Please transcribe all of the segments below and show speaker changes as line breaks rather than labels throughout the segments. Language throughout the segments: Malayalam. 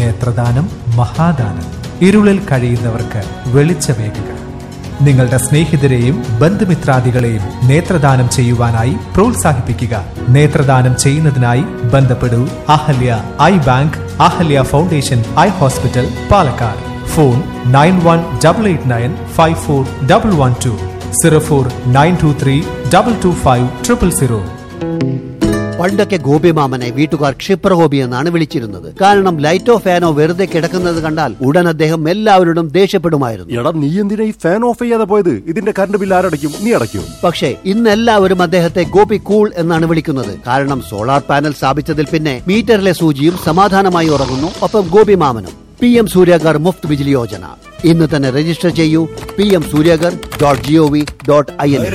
നേത്രദാനം മഹാദാനം ഇരുളിൽ കഴിയുന്നവർക്ക് വെളിച്ചമേകുക നിങ്ങളുടെ സ്നേഹിതരെയും ബന്ധുമിത്രാദികളെയും നേത്രദാനം ചെയ്യുവാനായി പ്രോത്സാഹിപ്പിക്കുക നേത്രദാനം ചെയ്യുന്നതിനായി ബന്ധപ്പെടൂ Ahalya eye bank Ahalya foundation eye hospital Palakkad phone nine one double eight nine five four double one two zero four nine two three double two five triple zero
പണ്ടൊക്കെ ഗോപിമാമനെ വീട്ടുകാർ ക്ഷിപ്രഗോപി എന്നാണ് വിളിച്ചിരുന്നത് കാരണം ലൈറ്റോ ഫാനോ വെറുതെ കിടക്കുന്നത് കണ്ടാൽ ഉടൻ അദ്ദേഹം എല്ലാവരോടും ദേഷ്യപ്പെടുമായിരുന്നു
എടാ നീ എന്തിനാ ഈ ഫാൻ ഓഫ് ചെയ്യാതെ പോയത് ഇതിന്റെ കറണ്ട് ബില്ല് ആരടയ്ക്കും നീ അടയ്ക്കും
പക്ഷേ ഇന്ന് എല്ലാവരും അദ്ദേഹത്തെ ഗോപി കൂൾ എന്നാണ് വിളിക്കുന്നത് കാരണം സോളാർ പാനൽ സ്ഥാപിച്ചതിൽ പിന്നെ മീറ്ററിലെ സൂചിയും സമാധാനമായി ഉറങ്ങുന്നു ഒപ്പം ഗോപിമാമനും പി എം സൂര്യാഗർ മുഫ്ത് ബിജിലി യോജന ഇന്ന് തന്നെ രജിസ്റ്റർ ചെയ്യൂ P M Suryaghar dot G O V dot I N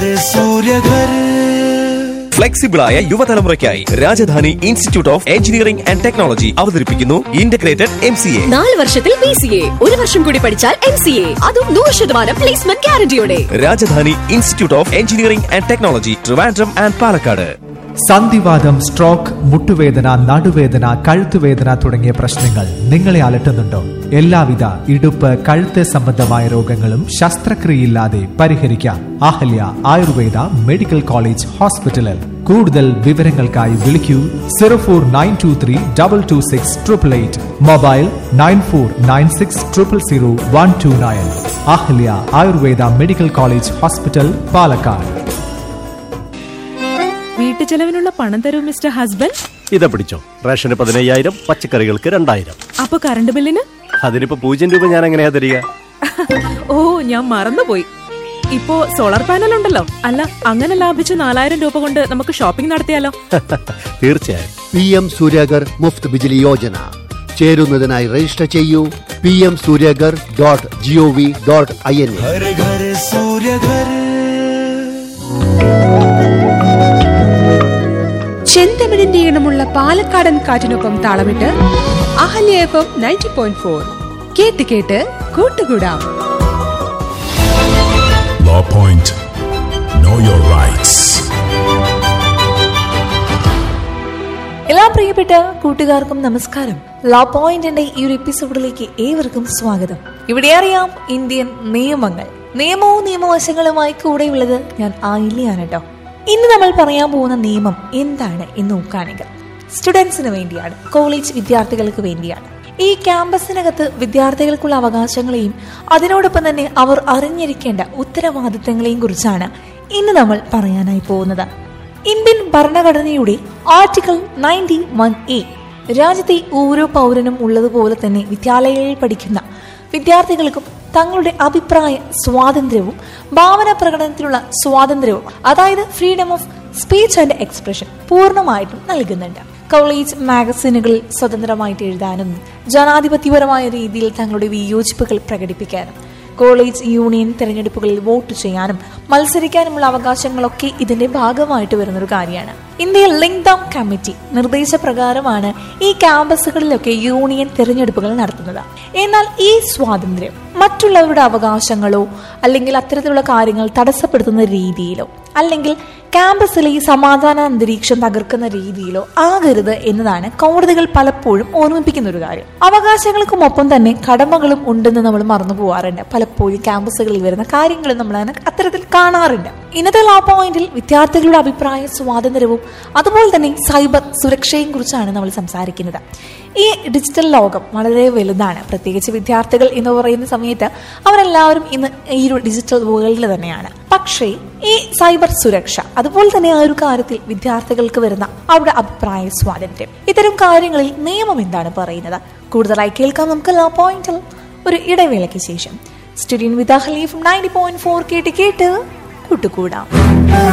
ഫ്ലെക്സിബിളായ യുവതലമുറയ്ക്കായി Rajadhani institute of engineering and technology അവതരിപ്പിക്കുന്നു ഇന്റഗ്രേറ്റഡ് എം സി എ
നാല് വർഷത്തിൽ ബി സി എ ഒരു വർഷം കൂടി പഠിച്ചാൽ എം സി എ അതും നൂറ് ശതമാനം പ്ലേസ്മെന്റ് ഗ്യാരണ്ടിയോടെ
Rajadhani institute of engineering and technology Trivandrum and Palakkad
സന്ധിവാദം സ്ട്രോക്ക് മുട്ടുവേദന നടുവേദന കഴുത്തുവേദന തുടങ്ങിയ പ്രശ്നങ്ങൾ നിങ്ങളെ അലട്ടുന്നുണ്ടോ എല്ലാവിധ ഇടുപ്പ് കഴുത്ത് സംബന്ധമായ രോഗങ്ങളും ശസ്ത്രക്രിയയില്ലാതെ പരിഹരിക്കാം അഹല്യ ആയുർവേദ മെഡിക്കൽ കോളേജ് ഹോസ്പിറ്റലിൽ കൂടുതൽ വിവരങ്ങൾക്കായി വിളിക്കൂ zero four nine two three double two six triple eight mobile nine four nine six triple zero one two nine Ahalya Ayurveda medical college hospital Palakkad
വീട്ടുചെലവിനുള്ള പണം തരൂ മിസ്റ്റർ ഹസ്ബൻഡ്
ഇതാ പിടിച്ചോ റേഷന് പതിനയ്യായിരം പച്ചക്കറികൾക്ക് രണ്ടായിരം
അപ്പൊ കറണ്ട് ബില്ലിന്
അതിനിപ്പോ പൂജ്യം രൂപ ഞാൻ എങ്ങനെയാ തരിക
ഓ ഞാൻ മറന്നുപോയി ഇപ്പോ സോളാർ പാനൽ ഉണ്ടല്ലോ അല്ല അങ്ങനെ ലാഭിച്ച നാലായിരം രൂപ കൊണ്ട് നമുക്ക് ഷോപ്പിംഗ് നടത്തിയാലോ
തീർച്ചയായും
പി എം സൂര്യാഗർ മുഫ്ത് ബിജിലി യോജന ചേരുന്നതിനായി രജിസ്റ്റർ ചെയ്യൂ P M Suryaghar dot G O V dot I N എ
ചെന്തമിഴിന്റെ ഈണമുള്ള പാലക്കാടൻ കാറ്റിനൊപ്പം താളമിട്ട് Ahalya F M ninety point four കേട്ട് കേട്ട് കൂട്ടുകൂടാം
Law Point. Know your rights.
എല്ലാ പ്രിയപ്പെട്ട കൂട്ടുകാർക്കും നമസ്കാരം ലാ പോയിന്റിന്റെ ഈ ഒരു എപ്പിസോഡിലേക്ക് ഏവർക്കും സ്വാഗതം ഇവിടെ അറിയാം ഇന്ത്യൻ നിയമങ്ങൾ നിയമവും നിയമവശങ്ങളുമായി കൂടെയുള്ളത് ഞാൻ ആയില്യാണ് കേട്ടോ ഇന്ന് നമ്മൾ പറയാൻ പോകുന്ന നിയമം എന്താണ് എന്ന് നോക്കുകയാണെങ്കിൽ സ്റ്റുഡൻസിന് വേണ്ടിയാണ് കോളേജ് വിദ്യാർത്ഥികൾക്ക് വേണ്ടിയാണ് ഈ ക്യാമ്പസിനകത്ത് വിദ്യാർത്ഥികൾക്കുള്ള അവകാശങ്ങളെയും അതിനോടൊപ്പം തന്നെ അവർ അറിഞ്ഞിരിക്കേണ്ട ഉത്തരവാദിത്തങ്ങളെയും കുറിച്ചാണ് ഇന്ന് നമ്മൾ പറയാനായി പോകുന്നത് ഇന്ത്യൻ ഭരണഘടനയുടെ ആർട്ടിക്കിൾ നയൻറ്റി വൺ എ രാജ്യത്തെ ഓരോ പൗരനും ഉള്ളതുപോലെ തന്നെ വിദ്യാലയങ്ങളിൽ പഠിക്കുന്ന വിദ്യാർത്ഥികൾക്കും തങ്ങളുടെ അഭിപ്രായ സ്വാതന്ത്ര്യവും ഭാവന പ്രകടനത്തിലുള്ള സ്വാതന്ത്ര്യവും അതായത് freedom of speech and expression പൂർണ്ണമായിട്ടും നൽകുന്നുണ്ട് കോളേജ് മാഗസിനുകളിൽ സ്വതന്ത്രമായിട്ട് എഴുതാനും ജനാധിപത്യപരമായ രീതിയിൽ തങ്ങളുടെ വിയോജിപ്പുകൾ പ്രകടിപ്പിക്കാനും കോളേജ് യൂണിയൻ തെരഞ്ഞെടുപ്പുകളിൽ വോട്ട് ചെയ്യാനും മത്സരിക്കാനുമുള്ള അവകാശങ്ങളൊക്കെ ഇതിന്റെ ഭാഗമായിട്ട് വരുന്നൊരു കാര്യമാണ് ഇന്ത്യയിൽ ലിങ്ക് ഡൗൺ കമ്മിറ്റി നിർദ്ദേശപ്രകാരമാണ് ഈ ക്യാമ്പസുകളിലൊക്കെ യൂണിയൻ തെരഞ്ഞെടുപ്പുകൾ നടത്തുന്നത് എന്നാൽ ഈ സ്വാതന്ത്ര്യം മറ്റുള്ളവരുടെ അവകാശങ്ങളോ അല്ലെങ്കിൽ അത്തരത്തിലുള്ള കാര്യങ്ങൾ തടസ്സപ്പെടുത്തുന്ന രീതിയിലോ അല്ലെങ്കിൽ ക്യാമ്പസിലെ ഈ സമാധാന അന്തരീക്ഷം തകർക്കുന്ന രീതിയിലോ ആകരുത് എന്നതാണ് കോടതികൾ പലപ്പോഴും ഓർമ്മിപ്പിക്കുന്ന ഒരു കാര്യം അവകാശങ്ങൾക്കും ഒപ്പം തന്നെ കടമകളും ഉണ്ടെന്ന് നമ്മൾ മറന്നു പോവാറുണ്ട് പലപ്പോഴും ക്യാമ്പസുകളിൽ വരുന്ന കാര്യങ്ങളും നമ്മൾ അങ്ങനെ അത്തരത്തിൽ കാണാറുണ്ട് ഇന്നത്തെ ലോ പോയിന്റിൽ വിദ്യാർത്ഥികളുടെ അഭിപ്രായ സ്വാതന്ത്ര്യവും അതുപോലെ തന്നെ സൈബർ സുരക്ഷയും കുറിച്ചാണ് നമ്മൾ സംസാരിക്കുന്നത് ഈ ഡിജിറ്റൽ ലോകം വളരെ വലുതാണ് പ്രത്യേകിച്ച് വിദ്യാർത്ഥികൾ എന്ന് പറയുന്ന സമയത്ത് അവരെല്ലാവരും ഇന്ന് ഈ ഒരു ഡിജിറ്റൽ വേൾഡിൽ തന്നെയാണ് പക്ഷേ ഈ സൈബർ സുരക്ഷ അതുപോലെ തന്നെ ആ ഒരു കാര്യത്തിൽ വിദ്യാർത്ഥികൾക്ക് വരുന്ന അവരുടെ അഭിപ്രായ സ്വാതന്ത്ര്യം ഇത്തരം കാര്യങ്ങളിൽ നിയമം എന്താണ് പറയുന്നത് കൂടുതലായി കേൾക്കാം നമുക്ക് ലോ പോയിന്റിൽ ഒരു ഇടവേളയ്ക്ക് ശേഷം സ്റ്റുഡിയൻ വിത്ത് ഹലീഫ് നയൻറ്റി പോയിന്റ് ഫോർ കേട്ട് കേട്ട് കൂട്ടുകൂടാം